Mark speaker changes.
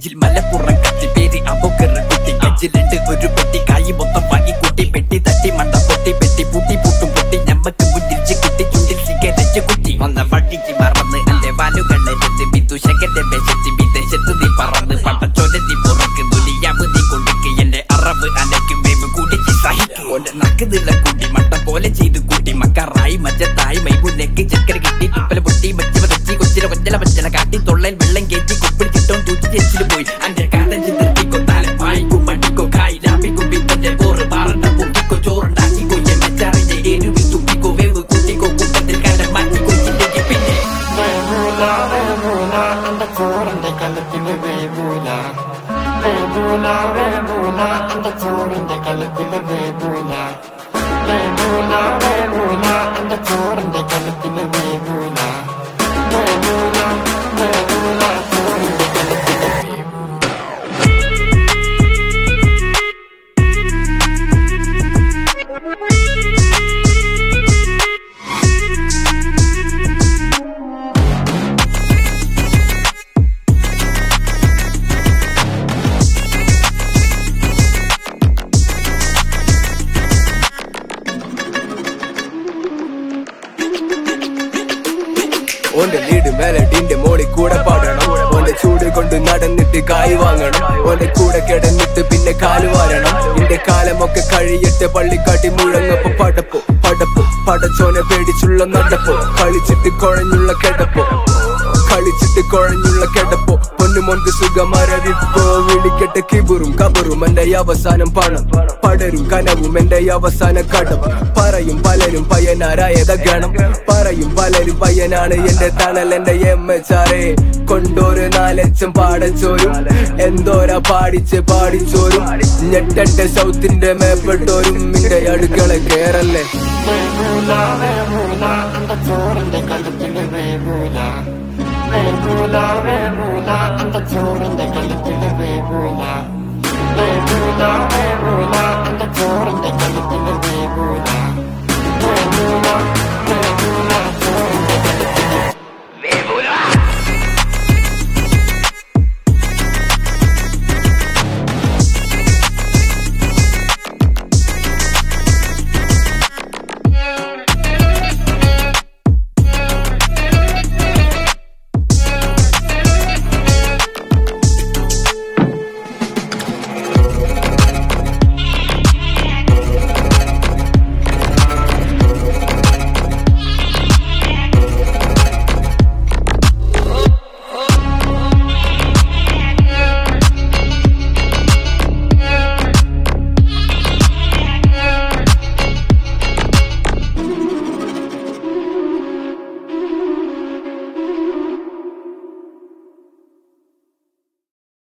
Speaker 1: നെഞ്ചിൽ മലപ്പുറം കത്തി പേര് അബോക്കർ കുട്ടി കച്ചിലുണ്ട് ഒരു പെട്ടി കായി മൊത്തം വാങ്ങി കൂട്ടി പെട്ടി തട്ടി മണ്ട പൊട്ടി പെട്ടി പൂട്ടി പൂട്ടും പൊട്ടി ഞമ്മക്ക് മുന്നിൽ കുട്ടി ചുണ്ടിൽ സിഗരറ്റ് കുട്ടി വന്ന വഴിക്ക് മറന്ന് അല്ലെ വാലുകളെടുത്ത് വിദൂഷകന്റെ വേഷത്തി വിദേശത്ത് നീ പറന്ന് പട്ടച്ചോല നീ പുറക്ക് ദുനിയാവ് നീ കൊടുക്ക് എന്റെ അറവ് അനക്കും വേവ് കുടിച്ച് സഹിക്കും ഓന്റെ നക്കുന്നില്ല കൂട്ടി മട്ട പോലെ ചെയ്ത് കൂട്ടി മക്കറായി മജ്ജത്തായി മൈമുന്നേക്ക് ചക്കര കിട്ടി തുപ്പല പൊട്ടി മജ്ജ വരച്ചി കൊച്ചിര വഞ്ചല വഞ്ചല കാട്ടി തൊള്ളയിൽ വെള്ളം കയറ്റി കുപ്പിൽ കിട്ടോൻ തൂറ്റി ചെച്ചിൽ പോയി അന്റെ കാലം ചിന്തിക്കോ താലം വായിക്കോ പഠിക്കോ കായി ലാഭിക്കോ പിത്തന്റെ പോറ് പാറണ്ട പൊട്ടിക്കോ ചോറുണ്ടാക്കിക്കോ എമ്മച്ചാറിന്റെ എരുവിൽ തുപ്പിക്കോ വേവ് കൂട്ടിക്കോ കുപ്പത്തിൽ കാലം മാറ്റിക്കോ ചിന്തയ്ക്ക് പിന്നെ
Speaker 2: വേവൂല വേവൂല എന്റെ ചോറിന്റെ കലത്തില് വേവൂല വേവൂല വേവൂല എന്റെ ചോറിന്റെ കലത്തില് വേവൂല വേവൂല വേവൂല എന്റെ ചോറിന്റെ കലത്തില് വേവൂല വേവൂല വേവൂല ചോറിന്റെ കലത്തില് വേവൂല
Speaker 3: ഓന്റെ ലീഡ് മെലഡിന്റെ മോളിൽ കൂടെ പാടണം ഓന്റെ ചൂട് കൊണ്ട് നടന്നിട്ട് കായ് വാങ്ങണം ഓന്റെ കൂടെ കിടന്നിട്ട് പിന്നെ കാല് വാരണം നിന്റെ കാലമൊക്കെ കഴിയട്ടെ പള്ളിക്കാട്ടി മുഴങ്ങപ്പോ പടപ്പോ പടപ്പോ പടച്ചോനെ പേടിച്ചുള്ള നടപ്പോ കളിച്ചിട്ട് കുഴഞ്ഞുള്ള കിടപ്പോ കളിച്ചിട്ട് കുഴഞ്ഞുള്ള കിടപ്പോ പൊന്നുമോൻക്ക് സുഖമരവിപ്പോ വിളിക്കട്ടെ കിബുറും കബറും എന്റെ അവസാനം പണം പടരും കനവും എന്റെ അവസാന കടം പറയും പലരും പയ്യനാരായത ഗണം പറയും പലരും പയ്യനാണ് എന്റെ തണൽ എന്റെ എമ്മച്ചാറേ കൊണ്ടോര് നാലച്ചം പാടച്ചോരും എന്തോരാ പാടിച്ച് പാടിച്ചോരും ഞെട്ടട്ടെ സൗത്തിന്റെ മേപ്പെട്ടോരും നിന്റെ അടുക്കള കേറല്ലേ
Speaker 2: വേവൂല വേവൂല എന്റെ ചോറിന്റെ കലത്തില് വേവൂല വേവൂല വേവൂല എന്റെ ചോറിന്റെ കലത്തില് വേവൂല വേവൂല വേവൂല എന്റെ ചോറിന്റെ കലത്തില് വേവൂല